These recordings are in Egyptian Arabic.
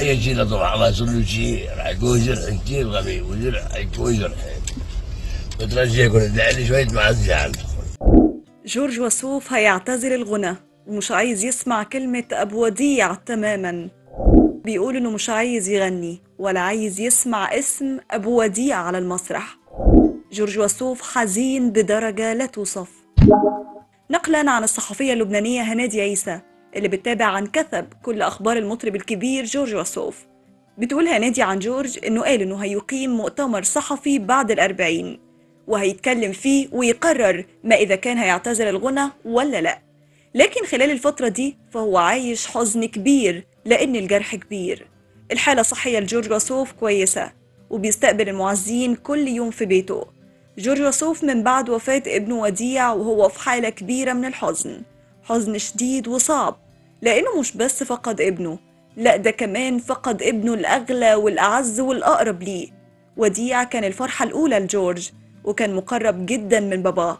يجي له طبعا الله يصل شيء راح يكون جرح كثير غبي وجرح حيكون جرح بترجع يكون ادعي شوية معزة جورج وسوف هيعتزل الغنى ومش عايز يسمع كلمة أبو وديع تماما بيقول إنه مش عايز يغني ولا عايز يسمع اسم أبو وديع على المسرح جورج وسوف حزين بدرجة لا توصف نقلا عن الصحفية اللبنانية هنادي عيسى اللي بتتابع عن كثب كل أخبار المطرب الكبير جورج وسوف بتقول هنادي عن جورج إنه قال إنه هيقيم مؤتمر صحفي بعد الأربعين وهيتكلم فيه ويقرر ما إذا كان هيعتزل الغنى ولا لأ لكن خلال الفترة دي فهو عايش حزن كبير لأن الجرح كبير الحالة الصحية لجورج وسوف كويسة وبيستقبل المعزين كل يوم في بيته جورج وسوف من بعد وفاة ابنه وديع وهو في حالة كبيرة من الحزن حزن شديد وصعب لأنه مش بس فقد ابنه لا ده كمان فقد ابنه الأغلى والأعز والأقرب ليه وديع كان الفرحة الأولى لجورج وكان مقرب جدا من باباه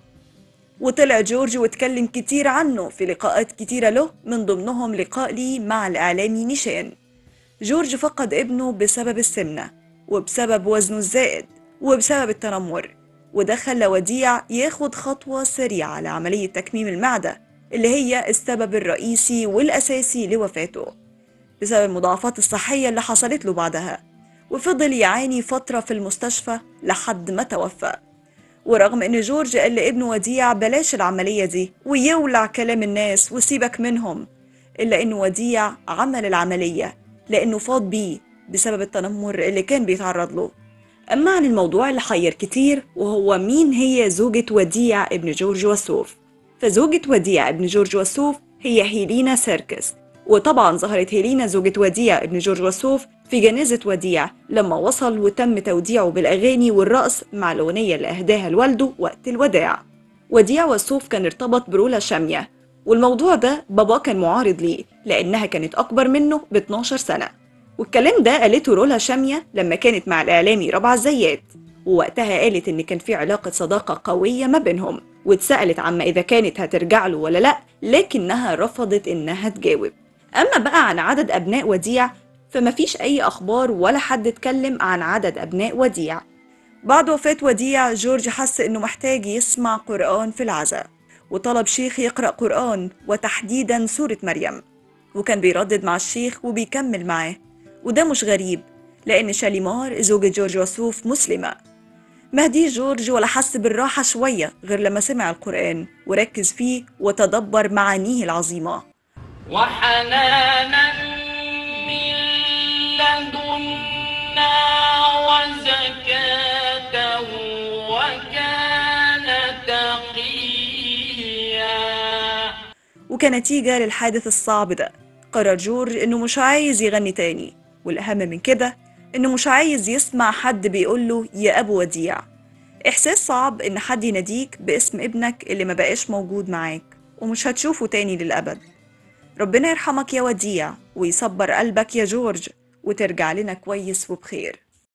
وطلع جورج واتكلم كتير عنه في لقاءات كتيرة له من ضمنهم لقاء لي مع الإعلامي نيشان جورج فقد ابنه بسبب السمنة وبسبب وزنه الزائد وبسبب التنمر وده خلى وديع ياخد خطوة سريعة لعملية تكميم المعدة اللي هي السبب الرئيسي والأساسي لوفاته بسبب المضاعفات الصحية اللي حصلت له بعدها وفضل يعاني فترة في المستشفى لحد ما توفى ورغم ان جورج قال لابنه وديع بلاش العملية دي ويولع كلام الناس وسيبك منهم الا ان وديع عمل العملية لانه فاض بيه بسبب التنمر اللي كان بيتعرض له اما عن الموضوع اللي حير كتير وهو مين هي زوجة وديع ابن جورج وسوف فزوجة وديع ابن جورج وسوف هي هيلينا سيركس وطبعا ظهرت هيلينا زوجة وديع ابن جورج وسوف في جنازة وديع لما وصل وتم توديعه بالأغاني والرقص مع الأغنية اللي أهداها لوالده وقت الوداع وديع وسوف كان ارتبط برولا شامية والموضوع ده بابا كان معارض ليه لأنها كانت أكبر منه ب 12 سنة والكلام ده قالته رولا شامية لما كانت مع الإعلامي ربع الزيات ووقتها قالت إن كان في علاقة صداقة قوية ما بينهم واتسألت عما إذا كانت هترجع له ولا لأ لكنها رفضت إنها تجاوب أما بقى عن عدد أبناء وديع فما فيش أي أخبار ولا حد اتكلم عن عدد أبناء وديع بعد وفاة وديع جورج حس إنه محتاج يسمع قرآن في العزاء وطلب شيخ يقرأ قرآن وتحديدا سورة مريم وكان بيردد مع الشيخ وبيكمل معاه وده مش غريب لأن شاليمار زوجة جورج وسوف مسلمة مهدي جورج ولا حس بالراحة شوية غير لما سمع القرآن وركز فيه وتدبر معانيه العظيمة وحنانا من لدنا وزكاة وكان تقيا وكنتيجة للحادث الصعب ده قرر جورج إنه مش عايز يغني تاني والأهم من كده إنه مش عايز يسمع حد بيقوله يا أبو وديع إحساس صعب إن حد يناديك باسم ابنك اللي ما بقاش موجود معاك ومش هتشوفه تاني للأبد ربنا يرحمك يا وديع ويصبر قلبك يا جورج وترجع لنا كويس وبخير